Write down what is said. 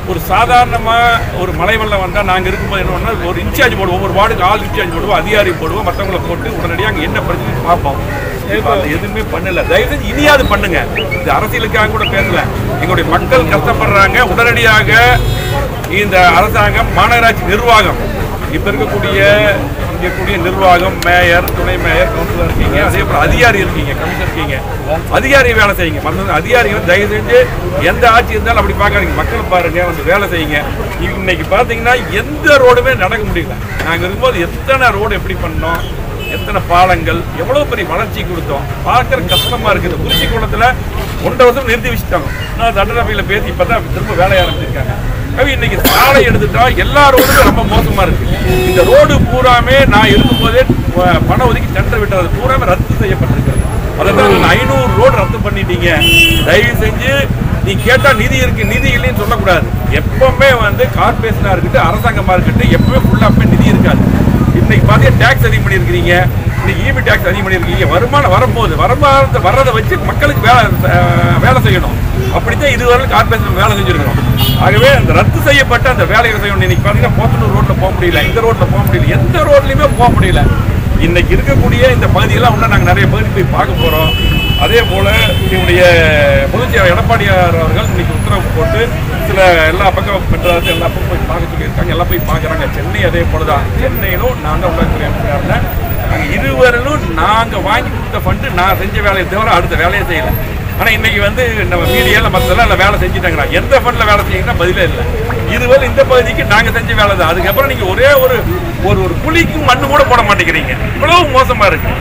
ஒரு சாதாரணமாக ஒரு மழை வெள்ளம் வந்தால் நாங்கள் இருக்கும்போது என்ன பண்ணோம், ஒரு இன்சார்ஜ் போடுவோம் ஒவ்வொரு வார்டுக்கு ஆள் இன்சார்ஜ் போடுவோம் அதிகாரி போடுவோம் மற்றவங்கள போட்டு உடனடியாக அங்கே என்ன பிரச்சனை பார்ப்போம் இப்ப அது எதுவுமே பண்ணல தயவு செஞ்சு இனியாவது பண்ணுங்க இது அரசியலுக்காக கூட பேசல எங்களுடைய மக்கள் கஷ்டப்படுறாங்க உடனடியாக இந்த அரசாங்கம் மாநகராட்சி நிர்வாகம் இப்ப இருக்கக்கூடிய இங்க கூடிய நிர்வாகம் மேயர் துணை மேயர் கவுன்சிலர் இருக்கீங்க அதே போல அதிகாரி இருக்கீங்க கமிஷனர் இருக்கீங்க அதிகாரி வேலை செய்யுங்க மற்ற அதிகாரிகள் தயவு செஞ்சு எந்த ஆட்சி இருந்தாலும் அப்படி பார்க்காதீங்க மக்களை பாருங்க வந்து வேலை செய்யுங்க இன்னைக்கு பார்த்தீங்கன்னா எந்த ரோடுமே நடக்க முடியல நாங்கள் இருக்கும்போது எத்தனை ரோடு எப்படி பண்ணோம் எத்தனை பாலங்கள் எவ்வளவு பெரிய வளர்ச்சி கொடுத்தோம் பார்க்கற கஷ்டமா இருக்குது குறிச்சி குளத்துல ஒன்றரை வருஷம் நிறுத்தி வச்சுட்டாங்க நான் சட்டசபையில பேசி இப்பதான் திரும்ப வேலைய ஆரம்பிச்சிருக்காங்க அவி இன்னைக்கு சாலை எடுத்துட்டா எல்லா ரோடுமே ரொம்ப மோசமா இருக்கு இந்த ரோடு பூராமே நான் இருக்கும்போதே ப- பணம் ஒதுக்கி டெண்டர் விட்டது பூராமே ரத்து செய்யப்பட்டிருக்கிறது அதான் ஐநூறு ரோடு ரத்து பண்ணிட்டீங்க தயவு செஞ்சு நீ கேட்டா நிதி இருக்கு நிதி இல்லைன்னு சொல்லக்கூடாது எப்பவுமே வந்து கார்பரேஷனா இருக்கட்டும் அரசாங்கமா இருக்கட்டும் எப்பவுமே ஃபுல்லாமே நிதி இருக்காது இன்னைக்கு பார்த்தீங்கன்னா டேக்ஸ் அதிகம் பண்ணியிருக்கிறீங்க இன்னைக்கு ஈபி டேக்ஸ் அதிகம் பண்ணியிருக்கீங்க வருமானம் வரப்போகுது வருமானத்தை வர்றதை வச்சு மக்களுக்கு வேலை அஹ், வேலை செய்யணும் அப்படித்தான் இதுவரை கார்பரேஷன் வேலை செஞ்சிருக்கிறோம் ஆகவே அந்த ரத்து செய்யப்பட்ட அந்த வேலைகளை செய்யணும் இன்னைக்கு பார்த்தீங்கன்னா போத்தனூர் ரோட்டில் போக முடியல இந்த ரோட்டில் போக முடியல எந்த ரோட்லையுமே போக முடியல இன்னைக்கு இருக்கக்கூடிய இந்த பகுதியெல்லாம் இன்னும் நாங்கள் நிறைய பகுதி போய் பார்க்க போகிறோம் அதே போல் என்னுடைய பொதுச்செயலர் எடப்பாடியார் அவர்கள் இன்னைக்கு உத்தரவு போட்டு சில எல்லா பக்கம் மெட்ராஸ் எல்லா பக்கம் போய் பார்க்க சொல்லியிருக்காங்க எல்லாம் போய் பார்க்குறாங்க சென்னை அதே போல தான் சென்னையிலும் நான் தான் உள்ளாட்சித்துறை அமைச்சராக இருந்தேன் நாங்கள் இருவரிலும் நாங்கள் வாங்கி கொடுத்த ஃபண்டு நான் செஞ்ச வேலையை தவிர அடுத்த வேலையை செய்யலை ஆனால் இன்னைக்கு வந்து நம்ம மீடியாவில் மற்றதெல்லாம் இல்லை வேலை செஞ்சுட்டாங்கிறா எந்த ஃபண்டில் வேலை செய்யுங்கன்னா பதிலே இல்லை இதுவரை இந்த பகுதிக்கு நாங்கள் செஞ்ச வேலை தான் அதுக்கப்புறம் நீங்கள் ஒரே ஒரு ஒரு ஒரு குழிக்கு மண்ணு கூட போட மாட்டேங்கிறீங்க இவ்வளவு மோசமாக இருக்கு